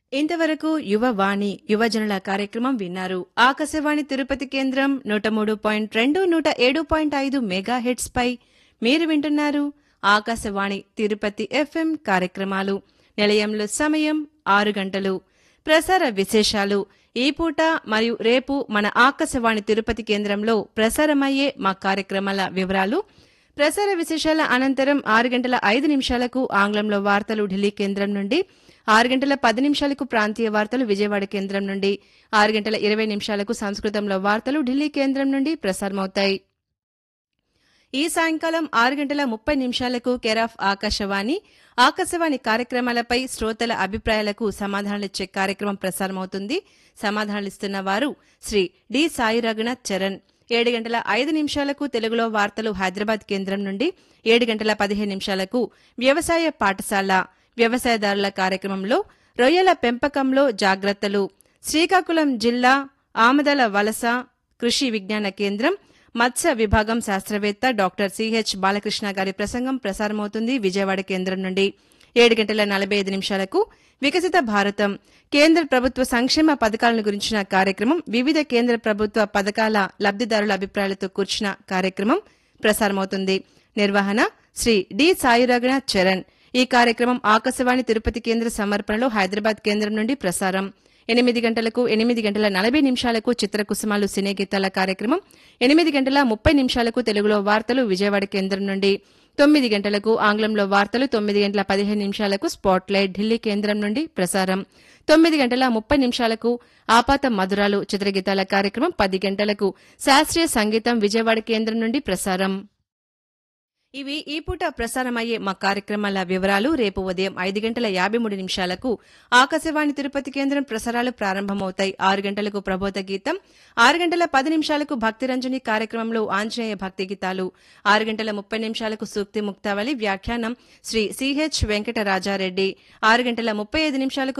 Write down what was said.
ఇంతవరకు యువవాణి యువజనుల కార్యక్రమం విన్నారు ఆకాశవాణి తిరుపతి కేంద్రం నూట మూడు పాయింట్ రెండు నూట ఏడు పాయింట్ ఐదు మెగా హెడ్స్ పై మీరు వింటున్నారు ఆకాశవాణి తిరుపతి ఎఫ్ఎం కార్యక్రమాలు నిలయంలో సమయం ఆరు గంటలు ప్రసార విశేషాలు ఈ పూట మరియు రేపు మన ఆకాశవాణి తిరుపతి కేంద్రంలో ప్రసారమయ్యే మా కార్యక్రమాల వివరాలు ప్రసార విశేషాల అనంతరం ఆరు గంటల ఐదు నిమిషాలకు ఆంగ్లంలో వార్తలు ఢిల్లీ కేంద్రం నుండి ఆరు గంటల పది నిమిషాలకు ప్రాంతీయ వార్తలు విజయవాడ కేంద్రం నుండి ఆరు గంటల ఇరవై నిమిషాలకు సంస్కృతంలో వార్తలు ఢిల్లీ కేంద్రం నుండి ప్రసారమవుతాయి ఈ సాయంకాలం ఆరు గంటల ముప్పై నిమిషాలకు కేర్ ఆఫ్ ఆకాశవాణి ఆకాశవాణి కార్యక్రమాలపై శ్రోతల అభిప్రాయాలకు సమాధానాలిచ్చే కార్యక్రమం ప్రసారమవుతుంది సమాధానాలిస్తున్న వారు శ్రీ డి సాయి రఘునాథ్ చరణ్ ఏడు గంటల ఐదు నిమిషాలకు తెలుగులో వార్తలు హైదరాబాద్ కేంద్రం నుండి ఏడు గంటల పదిహేను నిమిషాలకు వ్యవసాయ పాఠశాల వ్యవసాయదారుల కార్యక్రమంలో రొయ్యల పెంపకంలో జాగ్రత్తలు శ్రీకాకుళం జిల్లా ఆమదల వలస కృషి విజ్ఞాన కేంద్రం మత్స్య విభాగం శాస్త్రవేత్త డాక్టర్ సిహెచ్ బాలకృష్ణ గారి ప్రసంగం ప్రసారమవుతుంది విజయవాడ కేంద్రం నుండి ఏడు గంటల నలభై ఐదు నిమిషాలకు వికసిత భారతం కేంద్ర ప్రభుత్వ సంక్షేమ పథకాలను గురించిన కార్యక్రమం వివిధ కేంద్ర ప్రభుత్వ పథకాల లబ్దిదారుల అభిప్రాయాలతో కూర్చిన కార్యక్రమం ప్రసారమవుతుంది నిర్వహణ శ్రీ డి సాయి రఘునాథ్ చరణ్ ఈ కార్యక్రమం ఆకాశవాణి తిరుపతి కేంద్ర సమర్పణలో హైదరాబాద్ కేంద్రం నుండి ప్రసారం ఎనిమిది గంటలకు ఎనిమిది గంటల నలభై నిమిషాలకు చిత్రకుసుమాలు సినీ గీతాల కార్యక్రమం ఎనిమిది గంటల ముప్పై నిమిషాలకు తెలుగులో వార్తలు విజయవాడ కేంద్రం నుండి తొమ్మిది గంటలకు ఆంగ్లంలో వార్తలు తొమ్మిది గంటల పదిహేను నిమిషాలకు స్పాట్లైట్ ఢిల్లీ కేంద్రం నుండి ప్రసారం తొమ్మిది గంటల ముప్పై నిమిషాలకు ఆపాత మధురాలు చిత్రగీతాల కార్యక్రమం పది గంటలకు శాస్త్రీయ సంగీతం విజయవాడ కేంద్రం నుండి ప్రసారం ఇవి ఈ పూట ప్రసారమయ్యే మా కార్యక్రమాల వివరాలు రేపు ఉదయం ఐదు గంటల యాభై మూడు నిమిషాలకు ఆకాశవాణి తిరుపతి కేంద్రం ప్రసారాలు ప్రారంభమవుతాయి ఆరు గంటలకు ప్రబోధ గీతం ఆరు గంటల పది నిమిషాలకు భక్తిరంజని కార్యక్రమంలో ఆంజనేయ భక్తి గీతాలు ఆరు గంటల ముప్పై నిమిషాలకు సూక్తి ముక్తావళి వ్యాఖ్యానం శ్రీ సిహెచ్ వెంకటరాజారెడ్డి ఆరు గంటల ముప్పై ఐదు నిమిషాలకు